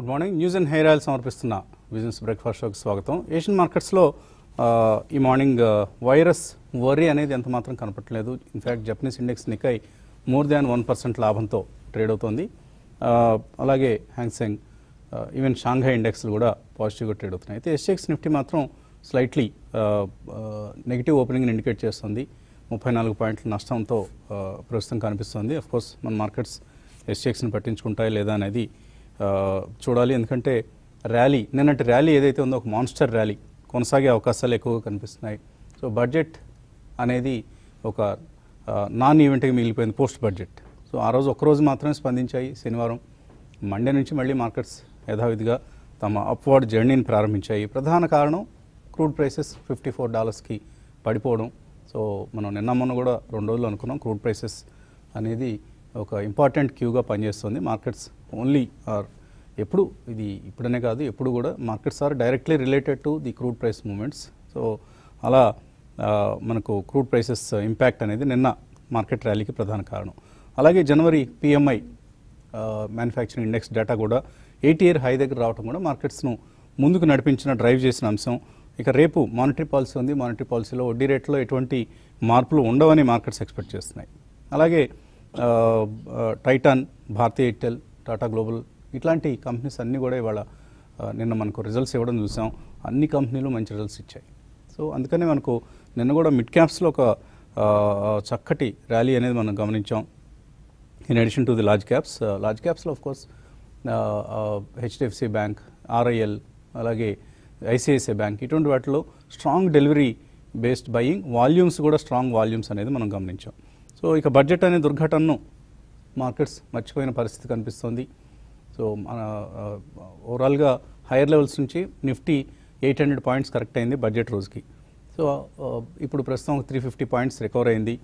Good morning news and hair oil సమర్పిస్తున్న business breakfast షోకి స్వాగతం ఏషియన్ మార్కెట్స్లో ఆ, ఈ మార్నింగ్ ఆ, వైరస్ వరీ అనేది ఎంత మాత్రం కనపట్లేదు in fact Japanese index Nikkei more than one percent లాభంతో ట్రేడ్ అవుతోంది ఆ, అలాగే హ్యాంగ్సెంగ్ ఈవెన్ షాంఘై ఇండెక్స్లు కూడా పాజిటివ్గా ట్రేడ్ అవుతున్నాయి అయితే ఎస్ఎక్స్ నిఫ్టీ మాత్రం స్లైట్లీ నెగిటివ్ ఓపెనింగ్ ఇండికేట్ చేస్తుంది ముప్పై నాలుగు పాయింట్ల నష్టంతో ఆ, ప్రస్తుతం కనిపిస్తుంది కోర్స్ మన మార్కెట్స్ ఎస్ఎక్స్ని పట్టించుకుంటాయి లేదా అనేది ఆ, చూడాలి ఎందుకంటే ర్యాలీ నిన్నటి ర్యాలీ ఏదైతే ఉందో ఒక మాన్స్టర్ ర్యాలీ కొనసాగే అవకాశాలు ఎక్కువగా కనిపిస్తున్నాయి సో బడ్జెట్ అనేది ఒక ఆ, నాన్ ఈవెంట్గా మిగిలిపోయింది పోస్ట్ బడ్జెట్ సో ఆ రోజు ఒక్కరోజు మాత్రమే స్పందించాయి శనివారం మండే నుంచి మళ్ళీ మార్కెట్స్ యథావిధిగా తమ అప్వర్డ్ జర్నీని ప్రారంభించాయి ప్రధాన కారణం క్రూడ్ ప్రైసెస్ ఫిఫ్టీ ఫోర్ డాలర్స్కి పడిపోవడం సో మనం నిన్న మొన్న కూడా రెండు రోజులు అనుకున్నాం క్రూడ్ ప్రైసెస్ అనేది ఒక ఇంపార్టెంట్ క్యూగా పనిచేస్తుంది మార్కెట్స్ ఓన్లీ ఆర్ ఎప్పుడు ఇది ఇప్పుడనే కాదు ఎప్పుడు కూడా markets are directly related to the crude price moments so అలా ఆ, మనకు క్రూడ్ ప్రైసెస్ ఇంపాక్ట్ అనేది నిన్న మార్కెట్ ర్యాలీకి ప్రధాన కారణం అలాగే జనవరి పిఎంఐ మ్యానుఫ్యాక్చరింగ్ ఇండెక్స్ డేటా కూడా ఎయిట్ ఇయర్ హై దగ్గర రావడం కూడా మార్కెట్స్ను ముందుకు నడిపించిన డ్రైవ్ చేసిన అంశం ఇక రేపు మానిటరీ పాలసీ ఉంది మానిటరీ పాలసీలో వడ్డీ రేట్లో ఎటువంటి మార్పులు ఉండవని మార్కెట్స్ ఎక్స్పెక్ట్ చేస్తున్నాయి అలాగే ఆ, ఆ, టైటాన్ భారతీయ ఎయిర్టెల్ టాటా గ్లోబల్ ఇట్లాంటి కంపెనీస్ అన్నీ కూడా ఇవాళ ఆ, నిన్న మనకు రిజల్ట్స్ ఇవ్వడం చూసాం అన్ని కంపెనీలు మంచి రిజల్ట్స్ ఇచ్చాయి సో అందుకనే మనకు నిన్న కూడా మిడ్ క్యాప్స్లో ఒక ఆ, చక్కటి ర్యాలీ అనేది మనం గమనించాం in addition to the large caps large క్యాప్స్లో of course HDFC bank RIL అలాగే ఐసిఐసిఐ బ్యాంక్ ఇటువంటి వాటిలో strong delivery based buying volumes కూడా స్ట్రాంగ్ వాల్యూమ్స్ అనేది మనం గమనించాం సో ఇక బడ్జెట్ అనే దుర్ఘటనను మార్కెట్స్ మర్చిపోయిన పరిస్థితి కనిపిస్తుంది సో మన ఓవరాల్గా హైయర్ లెవెల్స్ నుంచి Nifty eight hundred points correct అయింది బడ్జెట్ రోజుకి సో ఆ, ఇప్పుడు ప్రస్తుతం త్రీ ఫిఫ్టీ పాయింట్స్ రికవర్ అయింది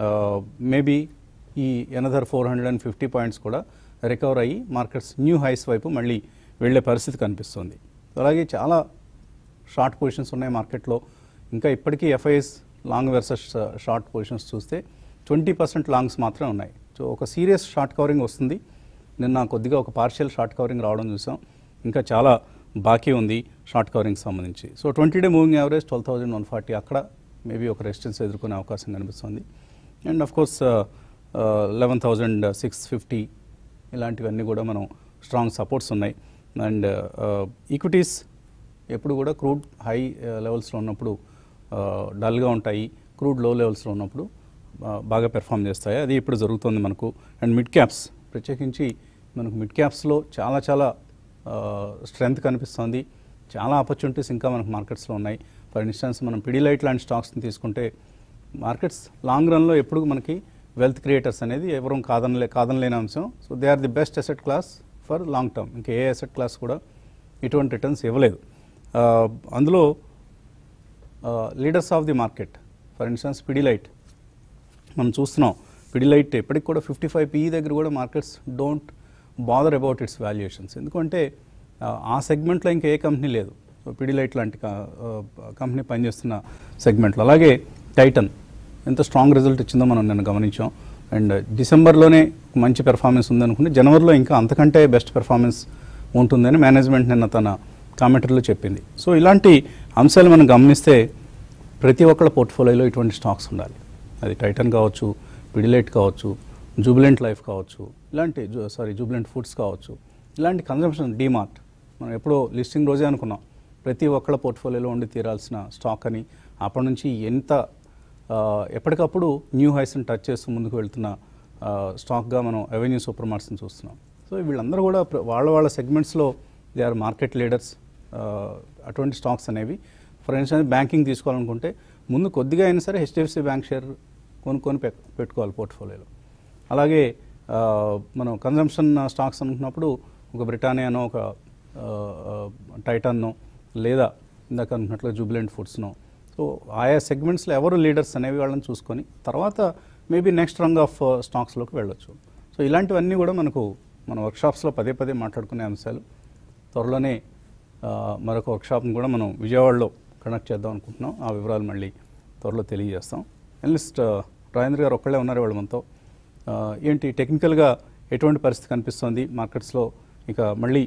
మేబీ ఈ another four hundred and fifty points కూడా రికవర్ అయ్యి మార్కెట్స్ న్యూ హైస్ వైపు మళ్ళీ వెళ్ళే పరిస్థితి కనిపిస్తుంది అలాగే చాలా షార్ట్ పొజిషన్స్ ఉన్నాయి మార్కెట్లో ఇంకా ఇప్పటికీ FIs long versus short positions చూస్తే ట్వంటీ పర్సెంట్ లాంగ్స్ మాత్రమే ఉన్నాయి సో ఒక సీరియస్ షార్ట్ కవరింగ్ వస్తుంది నిన్న కొద్దిగా ఒక పార్షియల్ షార్ట్ కవరింగ్ రావడం చూసాం ఇంకా చాలా బాకీ ఉంది షార్ట్ కవరింగ్ సంబంధించి so twenty day moving average twelve thousand one forty అక్కడ మేబీ ఒక రెసిస్టెన్స్ ఎదుర్కొనే అవకాశం కనిపిస్తుంది and of course eleven thousand six fifty ఇలాంటివన్నీ కూడా మనం స్ట్రాంగ్ సపోర్ట్స్ ఉన్నాయి అండ్ ఈక్విటీస్ ఎప్పుడు కూడా క్రూడ్ హై లెవెల్స్లో ఉన్నప్పుడు డల్గా ఉంటాయి క్రూడ్ లో లెవెల్స్లో ఉన్నప్పుడు ఆ, బాగా పెర్ఫామ్ చేస్తాయి అది ఇప్పుడు జరుగుతుంది మనకు అండ్ మిడ్ క్యాప్స్ ప్రత్యేకించి మనకు మిడ్ క్యాప్స్లో చాలా చాలా స్ట్రెంగ్త్ కనిపిస్తుంది చాలా ఆపర్చునిటీస్ ఇంకా మనకు మార్కెట్స్లో ఉన్నాయి ఫర్ ఇన్స్టెన్స్ మనం పిడిలైట్ లాంటి స్టాక్స్ని తీసుకుంటే మార్కెట్స్ లాంగ్ రన్లో ఎప్పుడు మనకి వెల్త్ క్రియేటర్స్ అనేది ఎవరూ కాదనలే కాదనలేని అంశం so they are the best asset class for long term ఇంకా ఏ అసెట్ క్లాస్ కూడా ఇటువంటి రిటర్న్స్ ఇవ్వలేదు ఆ, అందులో leaders of the market for instance Pidilite మనం చూస్తున్నాం పిడిలైట్ ఎప్పటికి కూడా ఫిఫ్టీ ఫైవ్ పీఈ దగ్గర కూడా markets don't bother about its valuations ఎందుకంటే ఆ, ఆ సెగ్మెంట్లో ఇంకా ఏ కంపెనీ లేదు సో పిడిలైట్ లాంటి కంపెనీ పనిచేస్తున్న సెగ్మెంట్లో అలాగే టైటన్ ఎంత స్ట్రాంగ్ రిజల్ట్ ఇచ్చిందో మనం నిన్న గమనించాం అండ్ డిసెంబర్లోనే మంచి పెర్ఫార్మెన్స్ ఉందనుకుంటే జనవరిలో ఇంకా అంతకంటే బెస్ట్ పెర్ఫార్మెన్స్ ఉంటుందని మేనేజ్మెంట్ నిన్న తన కామెంటరీలో చెప్పింది సో ఇలాంటి అంశాలు మనం గమనిస్తే ప్రతి ఒక్కళ్ళ పోర్ట్ఫోలియోలో ఇటువంటి స్టాక్స్ ఉండాలి అది టైటన్ కావచ్చు పిడిలైట్ కావచ్చు జూబిలెంట్ లైఫ్ కావచ్చు ఇలాంటి సారీ జూబిలెంట్ ఫుడ్స్ కావచ్చు ఇలాంటి కన్జంప్షన్ డీమార్ట్ మనం ఎప్పుడో లిస్టింగ్ రోజే అనుకున్నాం ప్రతి ఒక్కళ్ళ పోర్ట్ఫోలియోలో ఉండి తీరాల్సిన స్టాక్ అని అప్పటి నుంచి ఎంత ఆ, ఎప్పటికప్పుడు న్యూ హైస్ని టచ్ చేస్తూ ముందుకు వెళ్తున్న ఆ, స్టాక్గా మనం అవెన్యూ సూపర్ మార్ట్స్ని చూస్తున్నాం సో వీళ్ళందరూ కూడా ప్ర- వాళ్ళ వాళ్ళ సెగ్మెంట్స్లో దే ఆర్ మార్కెట్ లీడర్స్ అటువంటి స్టాక్స్ అనేవి ఫర్ ఇన్స్టెన్స్ బ్యాంకింగ్ తీసుకోవాలనుకుంటే ముందు కొద్దిగా అయినా సరే హెచ్డిఎఫ్సి బ్యాంక్ షేర్ కొనుక్కొని పె- పెట్టుకోవాలి పోర్ట్ఫోలియోలో అలాగే ఆ, మనం కన్జంప్షన్ స్టాక్స్ అనుకున్నప్పుడు ఒక బ్రిటానియానో ఒక టైటాన్నో లేదా ఇందాక అనుకున్నట్లు జూబిలెంట్ ఫుడ్స్నో సో ఆయా సెగ్మెంట్స్లో ఎవరు లీడర్స్ అనేవి వాళ్ళని చూసుకొని తర్వాత మేబీ నెక్స్ట్ రంగ్ ఆఫ్ స్టాక్స్లోకి వెళ్ళొచ్చు సో ఇలాంటివన్నీ కూడా మనకు మన వర్క్షాప్స్లో పదే పదే మాట్లాడుకునే అంశాలు త్వరలోనే ఆ, మరొక వర్క్షాప్ని కూడా మనం విజయవాడలో కండక్ట్ చేద్దాం అనుకుంటున్నాం ఆ వివరాలు మళ్ళీ త్వరలో తెలియజేస్తాం ఎనలిస్ట్ రాజేంద్ర గారు ఒక్కళ్ళే ఉన్నారు వాళ్ళు మనతో ఆ, ఏంటి టెక్నికల్గా ఎటువంటి పరిస్థితి కనిపిస్తోంది మార్కెట్స్లో ఇక మళ్ళీ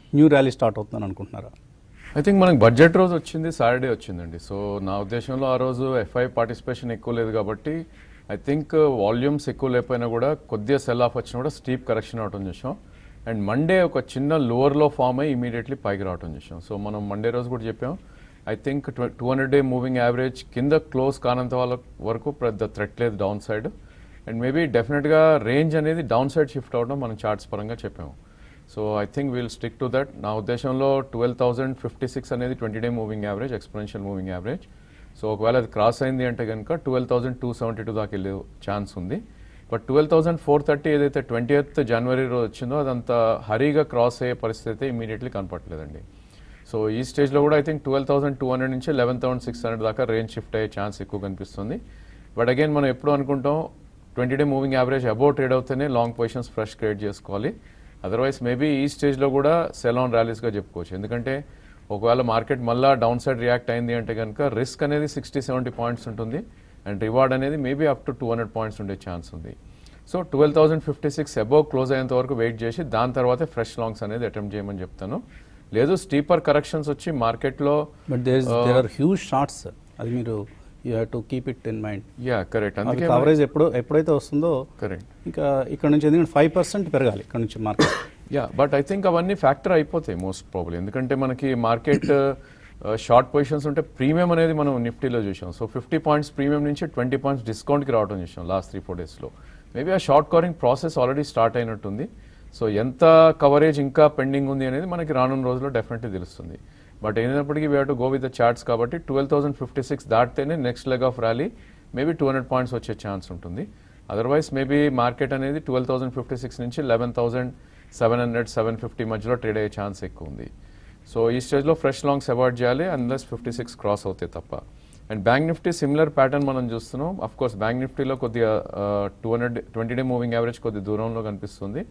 న్యూ ర్యాలీ స్టార్ట్ అవుతుందని అనుకుంటున్నారా ఐ థింక్ మనకి బడ్జెట్ రోజు వచ్చింది సాటర్డే వచ్చిందండి సో నా ఉద్దేశంలో ఆ రోజు ఎఫ్ఐ పార్టిసిపేషన్ ఎక్కువ లేదు కాబట్టి ఐ థింక్ వాల్యూమ్స్ ఎక్కువ లేకపోయినా కూడా కొద్దిగా సెల్ ఆఫ్ వచ్చినా కూడా స్టీప్ కరెక్షన్ అవటం చూసాం అండ్ మండే ఒక చిన్న లోవర్లో ఫామ్ అయ్యి ఇమీడియట్లీ పైకి రావటం చూసాం సో మనం మండే రోజు కూడా చెప్పాం I think two hundred day moving average కింద క్లోజ్ కానంత వాళ్ళ వరకు పెద్ద థ్రెట్ లేదు డౌన్ సైడ్ అండ్ మేబీ డెఫినెట్గా రేంజ్ అనేది డౌన్ సైడ్ షిఫ్ట్ అవడం మనం చార్ట్స్ పరంగా చెప్పాము so I think will stick to that నా ఉద్దేశంలో ట్వెల్వ్ థౌసండ్ ఫిఫ్టీ సిక్స్ అనేది twenty day moving average exponential moving average so ఒకవేళ అది క్రాస్ అయింది అంటే కనుక twelve thousand two seventy two దాకా వెళ్ళే ఛాన్స్ ఉంది but twelve thousand four thirty ఏదైతే ట్వంటీ ఎయిత్ జనవరి రోజు వచ్చిందో అదంత హరీగా క్రాస్ అయ్యే పరిస్థితి అయితే ఇమీడియట్లీ కనపట్లేదండి సో ఈ స్టేజ్లో కూడా I think twelve thousand two hundred నుంచి లెవెన్ థౌసండ్ సిక్స్ హండ్రెడ్ దాకా రేంజ్ షిఫ్ట్ అయ్యే ఛాన్స్ ఎక్కువ కనిపిస్తుంది బట్ అగైన్ మనం ఎప్పుడు అనుకుంటాం twenty day moving average above trade అవుతేనే లాంగ్ పొజిషన్స్ ఫ్రెష్ క్రియేట్ చేసుకోవాలి అదర్వైజ్ మేబీ ఈ స్టేజ్లో కూడా సెల్ ఆన్ ర్యాలీస్గా చెప్పుకోవచ్చు ఎందుకంటే ఒకవేళ మార్కెట్ మళ్ళా డౌన్ సైడ్ రియాక్ట్ అయింది అంటే కనుక రిస్క్ అనేది సిక్స్టీ సెవెంటీ పాయింట్స్ ఉంటుంది అండ్ రివార్డ్ అనేది maybe up to two hundred points ఉండే ఛాన్స్ ఉంది so twelve thousand fifty six above close అయ్యేంత వరకు వెయిట్ చేసి దాని తర్వాతే ఫ్రెష్ లాంగ్స్ అనేది అటెంప్ట్ చేయమని చెప్తాను లేదు స్టీపర్ కరెక్షన్స్ వచ్చి మార్కెట్లో but there there are huge shorts అది మీరు you have to keep it in mind yeah correct అది అందుకే కవరేజ్ ఎప్పుడు ఎప్పుడైతే వస్తుందో కరెక్ట్ ఇంకా ఇక్కడ నుంచి ఎందుకంటే ఫైవ్ పర్సెంట్ పెరగాలి ఇక్కడ నుంచి market yeah but I think అవన్నీ ఫ్యాక్టర్ అయిపోతాయి మోస్ట్ ప్రాబ్లీ ఎందుకంటే మనకి మార్కెట్ షార్ట్ పొజిషన్స్ ఉంటే ప్రీమియం అనేది మనం నిఫ్టీలో చూసాం సో ఫిఫ్టీ పాయింట్స్ ప్రీమియం నుంచి ట్వంటీ పాయింట్స్ డిస్కౌంట్కి రావడం చూసాం లాస్ట్ త్రీ ఫోర్ డేస్లో మేబీ ఆ short covering process already start అయినట్టుంది సో ఎంత కవరేజ్ ఇంకా పెండింగ్ ఉంది అనేది మనకి రానున్న రోజుల్లో డెఫినెట్లీ తెలుస్తుంది బట్ అయినప్పటికీ we to go with the charts కాబట్టి ట్వెల్వ్ థౌసండ్ ఫిఫ్టీ సిక్స్ దాటితేనే next leg of rally maybe two hundred points వచ్చే ఛాన్స్ ఉంటుంది అదర్వైజ్ మేబీ మార్కెట్ అనేది ట్వెల్వ్ థౌసండ్ ఫిఫ్టీ సిక్స్ నుంచి eleven thousand seven hundred seven fifty మధ్యలో trade అయ్యే chance ఎక్కువ ఉంది సో ఈ స్టేజ్లో ఫ్రెష్ లాంగ్స్ అవాయిడ్ చేయాలి అన్లెస్ ఫిఫ్టీ సిక్స్ క్రాస్ అవుతాయి తప్ప and bank Nifty similar pattern మనం చూస్తున్నాం అఫ్ కోర్స్ బ్యాంక్ నిఫ్టీలో కొద్దిగా two hundred twenty day moving average కొద్ది దూరంలో కనిపిస్తుంది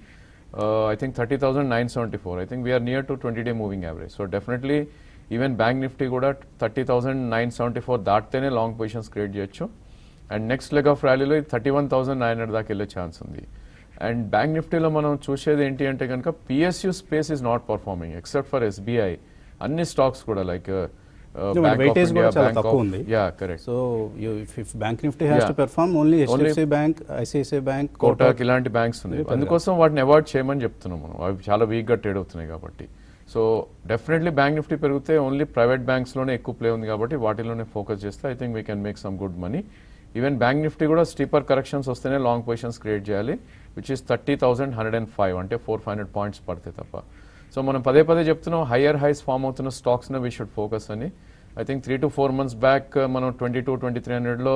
I think thirty thousand nine seventy four I think we're near to twenty day moving average so definitely even bank Nifty కూడా thirty thousand nine seventy four దాటితేనే long positions create చేయొచ్చు and next leg of ర్యాలీలో thirty one thousand nine hundred దాకా వెళ్ళే chance ఉంది and bank నిఫ్టీలో మనం చూసేది ఏంటి అంటే కనుక PSU space is not performing except for SBI అన్ని స్టాక్స్ కూడా లైక్ వెయిటేజ్ కూడా చాలా తక్కువ ఉంది yeah correct so if bank Nifty has to Yeah. Perform only Only- HDFC bank ICICI bank Kotak ఇలాంటి బ్యాంక్స్ ఉన్నాయి ఇవి అందుకోసం వాటిని అవాయిడ్ చేయమని చెప్తున్నాం మనం అవి చాలా వీక్గా ట్రేడ్ అవుతున్నాయి కాబట్టి సో డెఫినెట్లీ బ్యాంక్ నిఫ్టీ పెరిగితే ఓన్లీ ప్రైవేట్ బ్యాంక్స్లోనే ఎక్కువ ప్లే ఉంది కాబట్టి వాటిలోనే ఫోకస్ చేస్తే I think we can make some good money even bank Nifty కూడా స్టీపర్ కరెక్షన్స్ వస్తేనే లాంగ్ పొజిషన్స్ క్రియేట్ చేయాలి which is thirty thousand hundred and five అంటే ఫోర్ ఫైవ్ హండ్రెడ్ పాయింట్స్ పడితే తప్ప సో మనం పదే పదే చెప్తున్నాం హయ్యర్ హైస్ ఫామ్ అవుతున్న స్టాక్స్ని వీ షుడ్ ఫోకస్ అని I think three to four months back మనం ట్వంటీ టూ ట్వంటీ త్రీ హండ్రెడ్లో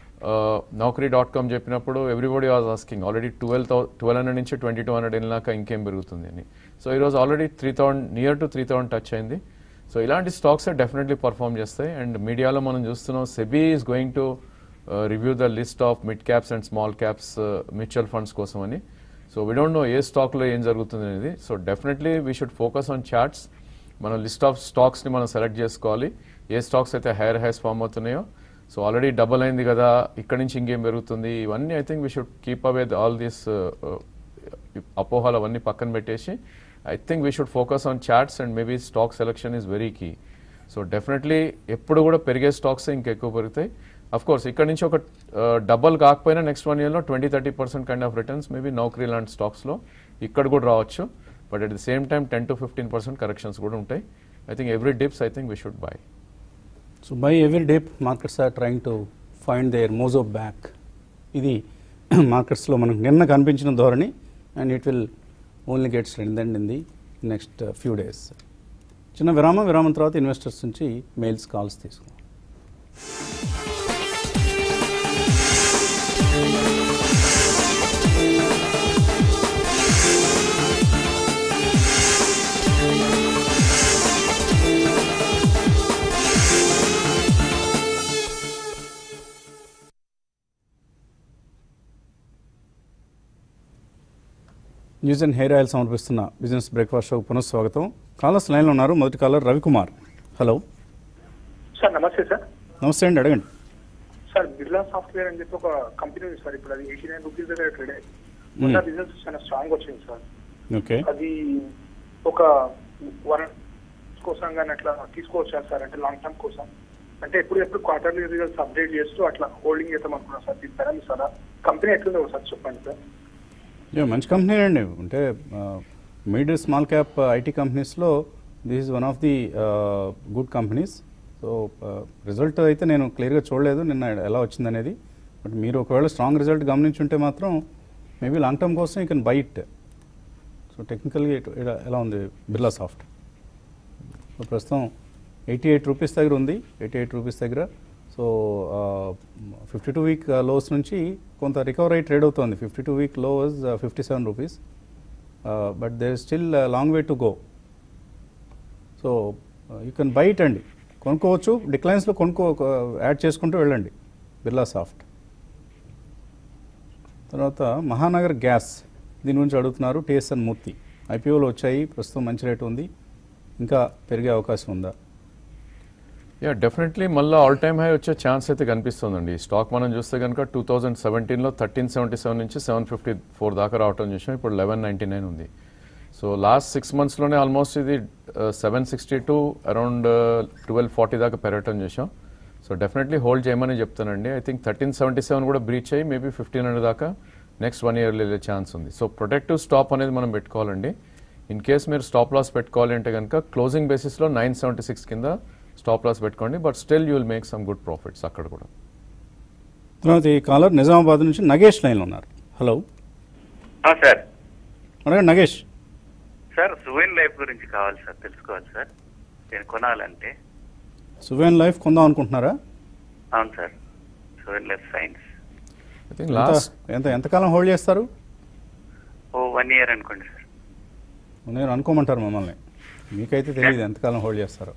నౌకరీ డాట్ కామ్ చెప్పినప్పుడు everybody was asking already twelve thou twelve hundred నుంచి ట్వంటీ టూ హండ్రెడ్ వెళ్ళినాక ఇంకేం పెరుగుతుంది అని సో ఈరోజు already three thousand near to three thousand touch అయింది సో ఇలాంటి స్టాక్స్ డెఫినెట్లీ పర్ఫామ్ చేస్తాయి అండ్ మీడియాలో మనం చూస్తున్నాం SEBI is going to review the list of mid caps and small caps mutual funds కోసం అని సో వీ డోంట్ నో ఏ స్టాక్లో ఏం జరుగుతుంది అనేది so definitely we should focus on charts మనం లిస్ట్ ఆఫ్ స్టాక్స్ని మనం సెలెక్ట్ చేసుకోవాలి ఏ స్టాక్స్ అయితే హైయర్ హైస్ ఫామ్ అవుతున్నాయో సో ఆల్రెడీ డబల్ అయింది కదా ఇక్కడ నుంచి ఇంకేం పెరుగుతుంది ఇవన్నీ I think we should keep away all these అపోహాలు అవన్నీ పక్కన పెట్టేసి I think we should focus on charts and maybe stock selection is very key so definitely ఎప్పుడు కూడా పెరిగే స్టాక్స్ ఇంకా ఎక్కువ పెరుగుతాయి అఫ్ కోర్స్ ఇక్కడ నుంచి ఒక డబల్ కాకపోయినా నెక్స్ట్ వన్ ఇయర్లో twenty thirty percent kind of returns maybe Naukri లాంటి స్టాక్స్లో ఇక్కడ కూడా రావచ్చు but at the same time ten to fifteen percent corrections కూడా ఉంటాయి I think every dips I think we should buy so buy every day markets are trying to find their mojo back ఇది మార్కెట్స్లో మనకు నిన్న కనిపించిన ధోరణి and it will only get strength in the next few days చిన్న విరామం విరామం తర్వాత ఇన్వెస్టర్స్ నుంచి మెయిల్స్ కాల్స్ తీసుకుందాం న్యూస్ అండ్ హెయిర్ ఆయిల్ సమర్పిస్తున్న బిజినెస్ బ్రేక్ఫాస్ట్ షోకు పునఃస్వాగతం కాలర్స్ లైన్లో ఉన్నారు మొదటి కాలర్ రవికుమార్ హలో సార్ నమస్తే సార్ నమస్తే అండి అడగండి సార్ బిర్లా సాఫ్ట్వేర్ అని చెప్పి ఒక కంపెనీ ఉంది సార్ ఇప్పుడు అది ఎయిటీ నైన్ రూపీస్ దగ్గర ట్రేడ్ అయ్యింది మొన్న బిజినెస్ చాలా స్ట్రాంగ్ వచ్చింది సార్ ఓకే అది ఒక వన్ కోసం కానీ అట్లా తీసుకోవచ్చా సార్ అంటే లాంగ్ టర్మ్ కోసం అంటే ఎప్పుడు ఎప్పుడు క్వార్టర్లీ రిజల్ట్స్ అప్డేట్ చేస్తూ అట్లా హోల్డింగ్ చేద్దాం అనుకున్నాం సార్ తీస్తారా మీ సార్ కంపెనీ ఎట్లుందో సార్ చెప్పండి సార్ యా, మంచి కంపెనీ అండి అంటే మిడ్ స్మాల్ క్యాప్ ఐటీ కంపెనీస్లో this is one of the good companies so result అయితే నేను క్లియర్గా చూడలేదు నిన్న ఎలా వచ్చిందనేది బట్ మీరు ఒకవేళ స్ట్రాంగ్ రిజల్ట్ గమనించుంటే మాత్రం మేబీ లాంగ్ టర్మ్ కోసం you can buy it so టెక్నికల్గా ఇటు- ఇలా- ఎలా ఉంది బిర్లా సాఫ్ట్ సో ప్రస్తుతం ఎయిటీ ఎయిట్ రూపీస్ దగ్గర ఉంది ఎయిటీ ఎయిట్ రూపీస్ దగ్గర so fifty two week lows నుంచి కొంత రికవర్ అయ్యి ట్రేడ్ అవుతుంది fifty two week low was fifty seven rupees but there still long way to go so you can buy it అండి కొనుక్కోవచ్చు డిక్లైన్స్లో కొనుక్కో యాడ్ చేసుకుంటూ వెళ్ళండి బిర్లా సాఫ్ట్ తర్వాత మహానగర్ గ్యాస్ దీని గురించి అడుగుతున్నారు టిఎస్ఎన్ మూర్తి ఐపీఓలో వచ్చాయి ప్రస్తుతం మంచి రేటు ఉంది ఇంకా పెరిగే అవకాశం ఉందా యా డెఫినెట్లీ మళ్ళీ ఆల్ టైమ్ హై వచ్చే ఛాన్స్ అయితే కనిపిస్తుందండి ఈ స్టాక్ మనం చూస్తే కనుక టూ థౌజండ్ సెవెంటీన్లో థర్టీన్ సెవెంటీ సెవెన్ నుంచి సెవెన్ ఫిఫ్టీ ఫోర్ దాకా రావటం చూసాం ఇప్పుడు లెవెన్ నైంటీ నైన్ ఉంది సో లాస్ట్ సిక్స్ మంత్స్లోనే ఆల్మోస్ట్ ఇది seven sixty to around twelve forty దాకా పెరగటం చూసాం సో డెఫినెట్లీ హోల్డ్ చేయమని చెప్తానండి I think thirteen seventy seven కూడా బ్రీచ్ అయ్యి మేబీ ఫిఫ్టీన్ హండ్రెడ్ దాకా నెక్స్ట్ వన్ ఇయర్ వెళ్ళే ఛాన్స్ ఉంది సో ప్రొటెక్టివ్ స్టాప్ అనేది మనం పెట్టుకోవాలండి ఇన్ కేస్ మీరు స్టాప్ లాస్ పెట్టుకోవాలి అంటే కనుక క్లోజింగ్ బేసిస్లో నైన్ సెవెంటీ సిక్స్ కింద స్టాప్ లాస్ పెట్టుకోండి but still you will make some good profits అక్కడ కూడా తర్వాత ఈ కాలర్ నిజామాబాద్ నుంచి నగేష్ లైన్లో ఉన్నారు హలో ఆ, సార్ అడగండి నగేష్ సార్ సువెన్ లైఫ్ గురించి కావాలి సార్ తెలుసుకోవాలి సార్ నేను కొనాలంటే సువేన్ లైఫ్ కొందాం అనుకుంటున్నారా అవును sir Suven life science I think ఎంత లాస్ట్ ఎంత ఎంతకాలం హోల్డ్ చేస్తారు ఓ వన్ ఇయర్ అనుకోండి సార్ నేను అనుకోమంటారు మమ్మల్ని మీకైతే తెలియదు ఎంతకాలం హోల్డ్ చేస్తారో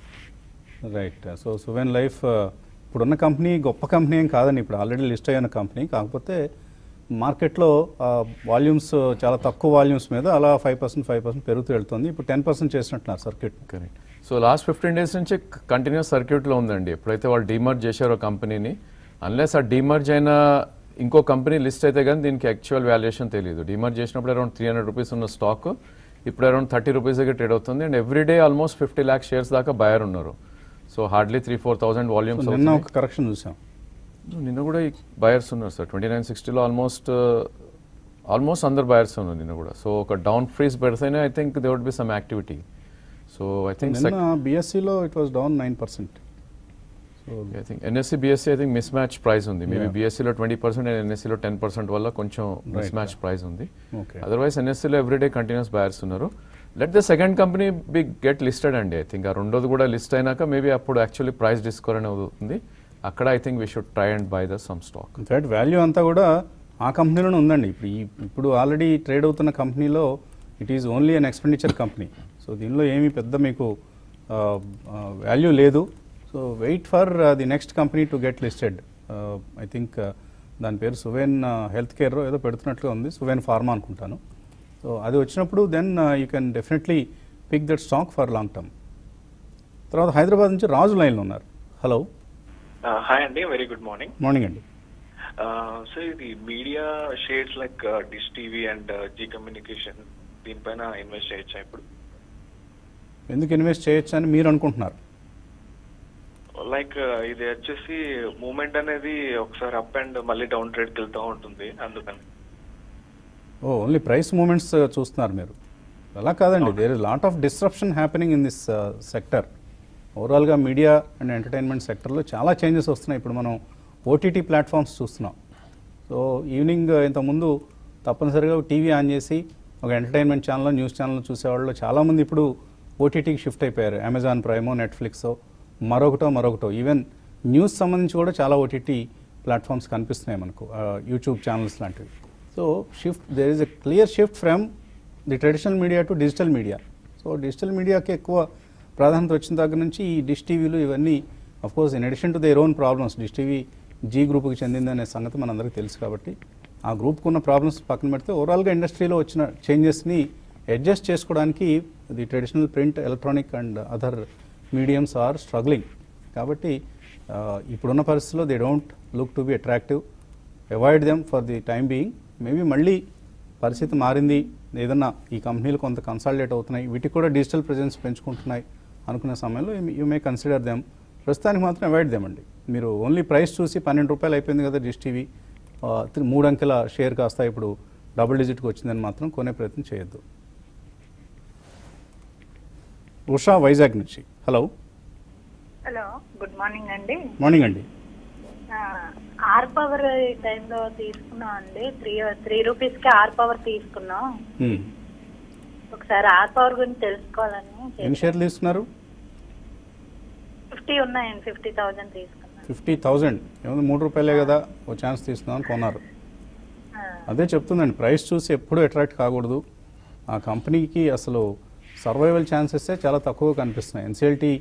రైట్ సో సువెన్ లైఫ్ ఇప్పుడున్న కంపెనీ గొప్ప కంపెనీ ఏం కాదండి ఇప్పుడు ఆల్రెడీ లిస్ట్ అయిన కంపెనీ కాకపోతే మార్కెట్లో వాల్యూమ్స్ చాలా తక్కువ వాల్యూమ్స్ మీద అలా ఫైవ్ పర్సెంట్ ఫైవ్ పర్సెంట్ పెరుగుతూ వెళ్తుంది ఇప్పుడు టెన్ పర్సెంట్ చేసినట్టున్నారు circuit correct so last fifteen days నుంచి కంటిన్యూస్ సర్క్యూట్లో ఉందండి ఎప్పుడైతే వాళ్ళు డీమర్జ్ చేశారో కంపెనీని అన్లెస్ ఆ డీమర్జ్ అయిన ఇంకో కంపెనీ లిస్ట్ అయితే కానీ దీనికి యాక్చువల్ వాల్యుయేషన్ తెలియదు డీమర్జ్ చేసినప్పుడు అరౌండ్ త్రీ హండ్రెడ్ రూపీస్ ఉన్న స్టాక్ ఇప్పుడు అరౌండ్ థర్టీ రూపీస్ దగ్గర ట్రేడ్ అవుతుంది and every day almost fifty lakh shares దాకా బయర్ ఉన్నారు so hardly three four thousand volumes నిన్న ఒక కరెక్షన్ చూసాం నిన్న కూడా ఈ బయర్స్ ఉన్నారు సార్ ట్వంటీ నైన్ సిక్స్టీలో ఆల్మోస్ట్ ఆల్మోస్ట్ అందరు బయర్స్ ఉన్నారు నిన్న కూడా సో ఒక డౌన్ ఫ్రీజ్ పెడితేనే I think they would be some activity so I think నిన్న బీఎస్సీలో it was down nine percent so I think NSE BSE I think mismatch price ఉంది maybe Yeah. బీఎస్సీలో twenty percent and ఎన్ఎస్సీలో ten percent వల్ల కొంచెం miss Right. Match price ఉంది okay otherwise ఎన్ఎస్సీలో every day continuous buyers ఉన్నారు let the second company be get listed అండి I think ఆ రెండోది కూడా లిస్ట్ అయినాక మేబీ అప్పుడు యాక్చువల్లీ ప్రైస్ డిస్కవర్ అని అవుతుంది అక్కడ I think we should try and buy the some stock in fact value అంతా కూడా ఆ కంపెనీలోనే ఉందండి ఇప్పుడు ఈ ఇప్పుడు ఆల్రెడీ ట్రేడ్ అవుతున్న కంపెనీలో it is only an expenditure company so దీనిలో ఏమీ పెద్ద మీకు వాల్యూ లేదు so wait for the next company to get listed I think దాని పేరు సువేన్ హెల్త్ కేర్ ఏదో పెడుతున్నట్లుగా ఉంది సువేన్ ఫార్మా అనుకుంటాను సో అది వచ్చినప్పుడు then you can definitely pick that stock for long term తర్వాత హైదరాబాద్ నుంచి రాజు లైన్లో ఉన్నారు హలో హాయ్ అండి వెరీ గుడ్ మార్నింగ్ మార్నింగ్ అండి సో ఇది media shares like dish TV and Zee communication దీనిపైన ఇన్వెస్ట్ చేయొచ్చా ఇప్పుడు ఎందుకు ఇన్వెస్ట్ చేయొచ్చు అని మీరు అనుకుంటున్నారు లైక్ ఇది వచ్చేసి మూమెంట్ అనేది ఒకసారి అప్ అండ్ మళ్ళీ డౌన్ ట్రేడ్కి వెళ్తూ ఉంటుంది అందుకని ఓ ఓన్లీ ప్రైస్ మూమెంట్స్ చూస్తున్నారు మీరు అలా కాదండి there is lot of disruption happening in this sector ఓవరాల్గా మీడియా అండ్ ఎంటర్టైన్మెంట్ సెక్టర్లో చాలా చేంజెస్ వస్తున్నాయి ఇప్పుడు మనం ఓటీటీ ప్లాట్ఫామ్స్ చూస్తున్నాం సో ఈవినింగ్ ఇంతకుముందు తప్పనిసరిగా టీవీ ఆన్ చేసి ఒక ఎంటర్టైన్మెంట్ ఛానల్ న్యూస్ ఛానల్ చూసేవాళ్ళు చాలామంది ఇప్పుడు ఓటీటీకి షిఫ్ట్ అయిపోయారు అమెజాన్ ప్రైమో నెట్ఫ్లిక్సో మరొకటో మరొకటో ఈవెన్ న్యూస్ సంబంధించి కూడా చాలా ఓటీటీ ప్లాట్ఫామ్స్ కనిపిస్తున్నాయి మనకు యూట్యూబ్ ఛానల్స్ లాంటివి so shift there is a clear shift from the traditional media to digital media so digital మీడియాకి ఎక్కువ ప్రాధాన్యత వచ్చిన దగ్గర నుంచి ఈ డిష్ టీవీలు ఇవన్నీ of course in addition to their own problems dish TV Zee గ్రూప్కి చెందిందనే సంగతి మనందరికీ తెలుసు కాబట్టి ఆ గ్రూప్కి ఉన్న ప్రాబ్లమ్స్ పక్కన పెడితే ఓవరాల్గా ఇండస్ట్రీలో వచ్చిన చేంజెస్ని అడ్జస్ట్ చేసుకోవడానికి the traditional print electronic and other mediums are struggling కాబట్టి ఆ, ఇప్పుడున్న పరిస్థితుల్లో they don't look to be attractive avoid them for the time being maybe మళ్ళీ పరిస్థితి మారింది ఏదన్నా ఈ కంపెనీలు కొంత కన్సాలిడేట్ అవుతున్నాయి వీటికి కూడా డిజిటల్ ప్రెజెన్స్ పెంచుకుంటున్నాయి అనుకునే సమయంలో యూ మే కన్సిడర్ దెమ్ ప్రస్తుతానికి మాత్రం అవాయిడ్ దేమండి మీరు ఓన్లీ ప్రైస్ చూసి పన్నెండు రూపాయలు అయిపోయింది కదా డిష్ టీవీ ఆ, తి- మూడు అంకెల షేర్ కాస్త ఇప్పుడు డబుల్ డిజిట్కి వచ్చిందని మాత్రం కొనే ప్రయత్నం చేయొద్దు ఉషా వైజాగ్ నుంచి హలో హలో గుడ్ మార్నింగ్ అండి మార్నింగ్ అండి ఆ, ఆర్ పవర్ ఈ టైంలో తీసుకున్నాం అండి త్రీ త్రీ రూపీస్ కి ఆర్ పవర్ తీసుకున్నాం హ్మ్. ఒకసారి ఆర్ పవర్ గురించి తెలుసుకోవాలని ఎన్ని షేర్లు తీసుకున్నారు ఫిఫ్టీ ఉన్నాయండి ఫిఫ్టీ థౌజండ్ తీసుకున్నాం ఫిఫ్టీ థౌజండ్ ఏముంది మూడు రూపాయలే కదా ఓ ఛాన్స్ తీసుకుందామని కొన్నారు ఆ, అదే చెప్తుందండి ప్రైస్ చూసి ఎప్పుడూ అట్రాక్ట్ కాకూడదు ఆ కంపెనీకి అసలు సర్వైవల్ ఛాన్సెస్ చాలా తక్కువ కనిపిస్తున్నాయి ఎన్సిఎల్టీ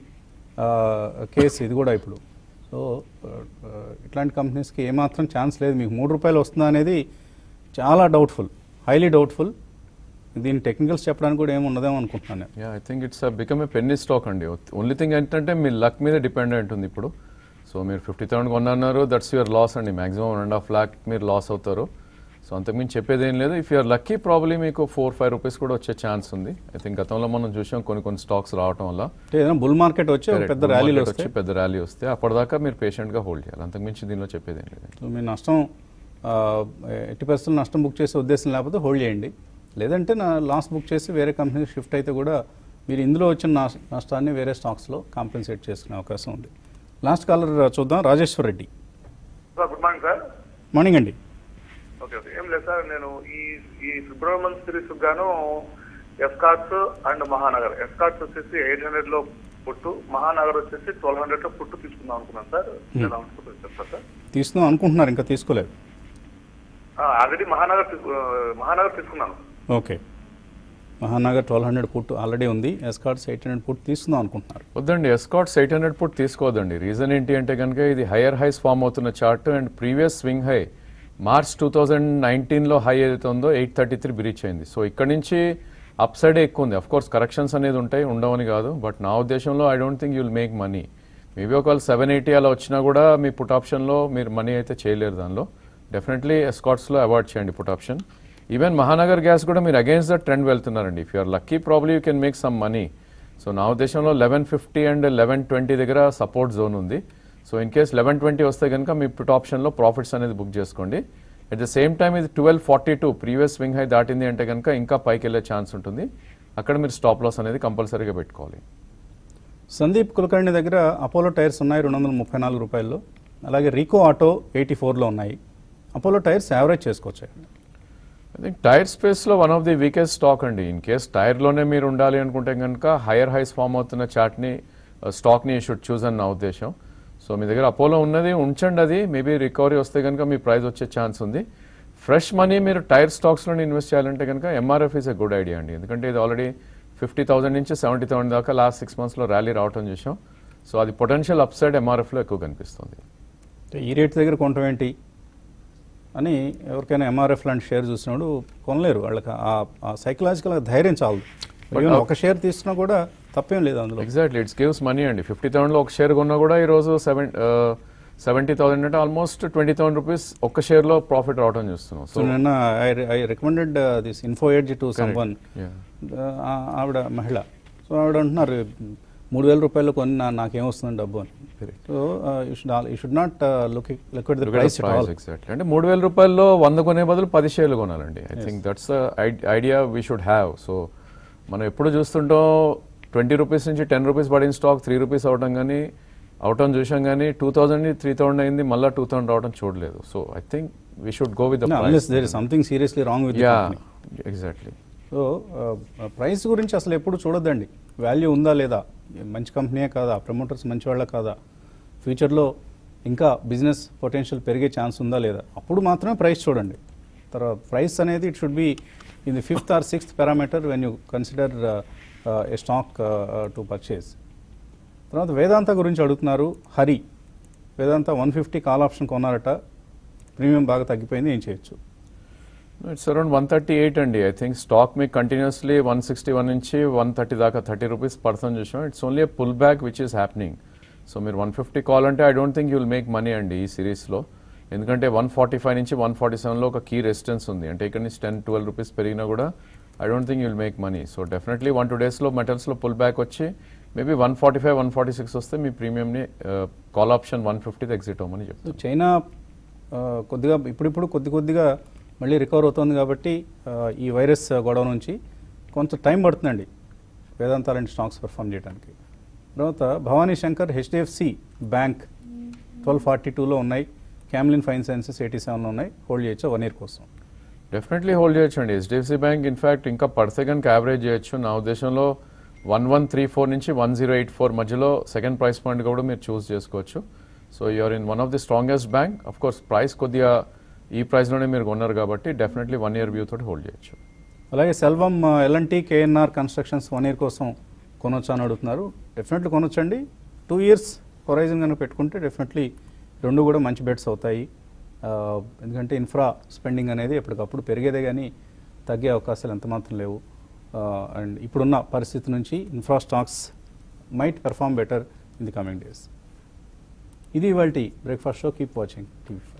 కేసు ఇది కూడా ఇప్పుడు సో ఆ, ఇట్లాంటి కంపెనీస్కి ఏమాత్రం ఛాన్స్ లేదు మీకు మూడు రూపాయలు వస్తుందా అనేది చాలా డౌట్ఫుల్ హైలీ డౌట్ఫుల్ దీని టెక్నికల్స్ చెప్పడానికి కూడా ఏమి ఉండదేమో అనుకుంటున్నాను నేను yeah I think it's become a penny stock అండి ఓన్లీ థింగ్ ఏంటంటే మీ లక్ మీద డిపెండెంట్ ఉంది ఇప్పుడు సో మీరు ఫిఫ్టీ థౌసండ్ కొన్నారు దట్స్ యువర్ లాస్ అండి maximum one and half lakh మీరు లాస్ అవుతారు సో అంతకుమించి చెప్పేది ఏం లేదు ఇఫ్ యూఆర్ లక్కీ ప్రాబ్లీ మీకు ఫోర్ ఫైవ్ రూపీస్ కూడా వచ్చే ఛాన్స్ ఉంది ఐ థింక్ గతంలో మనం చూసాం కొన్ని కొన్ని స్టాక్స్ రావటం వల్ల అంటే ఏదైనా బుల్ మార్కెట్ వచ్చి ఒక Correct. పెద్ద Bull ర్యాలీలో market వస్తే వచ్చి పెద్ద ర్యాలీ వస్తే అప్పటిదాకా మీరు పేషెంట్గా హోల్డ్ చేయాలి అంతకుమించి దీనిలో చెప్పేది ఏం లేదు సో మీ నష్టం ఆ, ఎట్టి పరిస్థితుల్లో నష్టం బుక్ చేసే ఉద్దేశం లేకపోతే హోల్డ్ చేయండి లేదంటే నా లాస్ బుక్ చేసి వేరే కంపెనీకి షిఫ్ట్ అయితే కూడా మీరు ఇందులో వచ్చిన నష్ట- నష్టాన్ని వేరే స్టాక్స్లో కాంపెన్సేట్ చేసుకునే అవకాశం ఉంది లాస్ట్ కాలర్ చూద్దాం Rajeshwar Reddy sir good morning sir morning అండి ఓకే ఓకే ఏం లేదు సార్ నేను ఈ ఈ ఫిబ్రవరి మంత్ సిరీస్ గాను ఎస్కాట్స్ అండ్ మహానగర్ ఎస్కాట్స్ వచ్చేసి ఎయిట్ హండ్రెడ్ లో పుట్టు మహానగర్ వచ్చేసి ట్వెల్వ్ హండ్రెడ్ లో పుట్టు తీసుకుందాం అనుకున్నాను సార్ ఎలా ఉంటుంది చెప్తారు సార్ తీసుకుందాం అనుకుంటున్నారు ఇంకా తీసుకోలేదు ఆల్రెడీ మహానగర్ తీసుకు- మహానగర్ తీసుకున్నాను okay Mahanagar twelve hundred put already ఉంది ఎస్కార్ట్స్ ఎయిట్ హండ్రెడ్ పుట్ తీసుకుందాం అనుకుంటున్నారు వద్దండి ఎస్కాట్స్ ఎయిట్ హండ్రెడ్ పుట్ తీసుకోవద్దండి రీజన్ ఏంటి అంటే కనుక ఇది హయ్యర్ హైస్ ఫామ్ అవుతున్న chart and previous swing high March two thousand నైన్టీన్లో హై ఏదైతే ఉందో ఎయిట్ థర్టీ త్రీ బ్రీచ్ అయింది సో ఇక్కడ నుంచి అప్ సైడే ఎక్కువ ఉంది అఫ్ కోర్స్ కరెక్షన్స్ అనేది ఉంటాయి ఉండవని కాదు బట్ నా ఉద్దేశంలో I don't think you'll make money maybe ఒకవేళ సెవెన్ ఎయిటీ అలా వచ్చినా కూడా మీ పుట్ ఆప్షన్లో మీరు మనీ అయితే చేయలేరు దానిలో డెఫినెట్లీ ఎస్కాట్స్లో అవాయిడ్ చేయండి put option even Mahanagar gas కూడా మీరు అగేన్స్ట్ ద ట్రెండ్ వెళ్తున్నారండి if you're lucky probably you can make some money so నా ఉద్దేశంలో eleven fifty and eleven twenty దగ్గర సపోర్ట్ జోన్ ఉంది so in case eleven twenty వస్తే కనుక మీ పుట్ ఆప్షన్లో ప్రాఫిట్స్ అనేది బుక్ చేసుకోండి అట్ ద సేమ్ టైం ఇది twelve forty two previous swing high దాటింది అంటే కనుక ఇంకా పైకి వెళ్ళే ఛాన్స్ ఉంటుంది అక్కడ మీరు స్టాప్ లాస్ అనేది కంపల్సరీగా పెట్టుకోవాలి సందీప్ కులకర్ణి దగ్గర అపోలో టైర్స్ ఉన్నాయి రెండు వందల ముప్పై నాలుగు రూపాయల్లో అలాగే రీకో ఆటో ఎయిటీ ఫోర్లో ఉన్నాయి అపోలో టైర్స్ యావరేజ్ చేసుకోవచ్చు ఐ థింక్ టైర్ స్పేస్లో one of the weakest stock అండి ఇన్ కేస్ టైర్లోనే మీరు ఉండాలి అనుకుంటే కనుక హైయర్ హైస్ ఫామ్ అవుతున్న చార్ట్ని స్టాక్ని షుడ్ చూస్ అని నా ఉద్దేశం సో మీ దగ్గర అపోలో ఉన్నది ఉంచండి అది మేబీ రికవరీ వస్తే కనుక మీ ప్రైస్ వచ్చే ఛాన్స్ ఉంది ఫ్రెష్ మనీ మీరు టైర్ స్టాక్స్లోనే ఇన్వెస్ట్ చేయాలంటే కనుక MRF is a good idea అండి ఎందుకంటే ఇది ఆల్రెడీ ఫిఫ్టీ థౌసండ్ నుంచి సెవెంటీ థౌసండ్ దాకా లాస్ట్ సిక్స్ మంత్స్లో ర్యాలీ రావటం చూసాం సో అది పొటెన్షియల్ అప్సైడ్ ఎంఆర్ఎఫ్లో ఎక్కువ కనిపిస్తుంది అంటే ఈ రేట్ దగ్గర కొనటం ఏంటి అని ఎవరికైనా ఎంఆర్ఎఫ్ లాంటి షేర్ చూసినప్పుడు కొనలేరు వాళ్ళకి ఆ సైకలాజికల్ ధైర్యం చాలు But Even ఆ- ఒక షేర్ తీసుకున్నా కూడా తప్పేం లేదు అందులో ఎగ్జాక్ట్లీ ఇట్స్ గివ్స్ మనీ అండి ఫిఫ్టీ థౌసండ్లో ఒక షేర్ కొన్నా కూడా ఈరోజు సెవెన్ సెవెంటీ థౌసండ్ అంటే ఆల్మోస్ట్ ట్వంటీ థౌసండ్ రూపీస్ ఒక్క షేర్లో ప్రాఫిట్ రావడం చూస్తున్నాం సో నిన్న I recommended this info edge to someone yeah. ఆవిడ మహిళ సో ఆవిడ అంటున్నారు మూడు వేల రూపాయలు కొని నా- నాకేమొస్తుంది డబ్బు అని so you should you should not look look at the price it all exactly అంటే మూడు వేల రూపాయల్లో వంద కొనే బదులు పది షేర్లు కొనాలండి I think that's idea we should have so మనం ఎప్పుడు చూస్తుంటాం ట్వంటీ రూపీస్ నుంచి టెన్ రూపీస్ పడిన స్టాక్ త్రీ రూపీస్ అవడం కానీ అవటం చూసాం కానీ టూ థౌసండ్ త్రీ థౌసండ్ అయింది మళ్ళీ టూ థౌసండ్ రావడం చూడలేదు so I think we should go with unless there is something seriously wrong with yeah exactly so price గురించి అసలు ఎప్పుడు చూడొద్దండి వాల్యూ ఉందా లేదా మంచి కంపెనీయే కాదా ప్రమోటర్స్ మంచి వాళ్ళ కాదా ఫ్యూచర్లో ఇంకా బిజినెస్ పొటెన్షియల్ పెరిగే ఛాన్స్ ఉందా లేదా అప్పుడు మాత్రమే ప్రైస్ చూడండి తర్వాత ప్రైస్ అనేది it should be in the fifth or sixth parameter when you consider a stock to purchase తర్వాత వేదాంత గురించి అడుగుతున్నారు Hari Vedanta one fifty call option కొన్నారట ప్రీమియం బాగా తగ్గిపోయింది ఏం చేయొచ్చు it's around one thirty eight అండి ఐ థింక్ స్టాక్ మీకు కంటిన్యూస్లీ వన్ సిక్స్టీ వన్ నుంచి వన్ థర్టీ దాకా థర్టీ రూపీస్ పర్సన్ చూసాం it's only pull back which is happening so మీరు వన్ ఫిఫ్టీ కాల్ అంటే I don't think you will make money అండి ఈ సిరీస్లో ఎందుకంటే వన్ ఫార్టీ ఫైవ్ నుంచి వన్ ఫార్టీ సెవెన్లో ఒక కీ రెసిస్టెన్స్ ఉంది అంటే ఇక్కడ నుంచి టెన్ ట్వెల్వ్ రూపీస్ పెరిగినా కూడా I don't think you'll make money so definitely one two డేస్లో మెటల్స్లో పుల్ బ్యాక్ వచ్చి maybe one forty five one forty six వస్తే మీ ప్రీమియంని కాల్ ఆప్షన్ వన్ ఫిఫ్టీకి ఎగ్జిట్ అవ్వమని సో చెప్తాను చైనా ఆ, కొద్దిగా ఇప్పుడిప్పుడు కొద్ది కొద్దిగా మళ్ళీ రికవర్ అవుతుంది కాబట్టి ఆ, ఈ వైరస్ గొడవ నుంచి కొంత టైం పడుతుందండి వేదాంత లాంటి స్టాక్స్ పర్ఫామ్ చేయడానికి తర్వాత Bhavani Shankar HDFC bank twelve forty టూలో ఉన్నాయి క్యామ్లిన్ ఫైన్ సైన్సెస్ ఎయిటీ సెవెన్లో ఉన్నాయి హోల్డ్ చేయొచ్చు వన్ ఇయర్ కోసం డెఫినెట్లీ హోల్డ్ చేయొచ్చు అండి హెచ్డిఎఫ్సి బ్యాంక్ ఇన్ఫాక్ట్ ఇంకా పడితే కనుక యావరేజ్ చేయొచ్చు నా ఉద్దేశంలో వన్ వన్ త్రీ ఫోర్ నుంచి వన్ జీరో ఎయిట్ ఫోర్ మధ్యలో సెకండ్ ప్రైస్ పాయింట్ కూడా మీరు చూస్ చేసుకోవచ్చు so you're in one of the strongest bank of course price కొద్దిగా ఈ ప్రైస్లోనే మీరు కొన్నారు కాబట్టి డెఫినెట్లీ వన్ ఇయర్ వ్యూ తోటి హోల్డ్ చేయొచ్చు అలాగే Selvam LNT KNR constructions one year కోసం కొనొచ్చు అని అడుగుతున్నారు డెఫినెట్లీ కొనొచ్చండి టూ ఇయర్స్ హొరైజన్ కనుక పెట్టుకుంటే డెఫినెట్లీ రెండు కూడా మంచి బెట్స్ అవుతాయి ఆ, ఎందుకంటే ఇన్ఫ్రా స్పెండింగ్ అనేది ఎప్పటికప్పుడు పెరిగేదే కానీ తగ్గే అవకాశాలు ఎంత మాత్రం లేవు అండ్ ఇప్పుడున్న పరిస్థితి నుంచి infra stocks might perform better in the coming days ఇది ఇవాళ breakfast show keep watching TV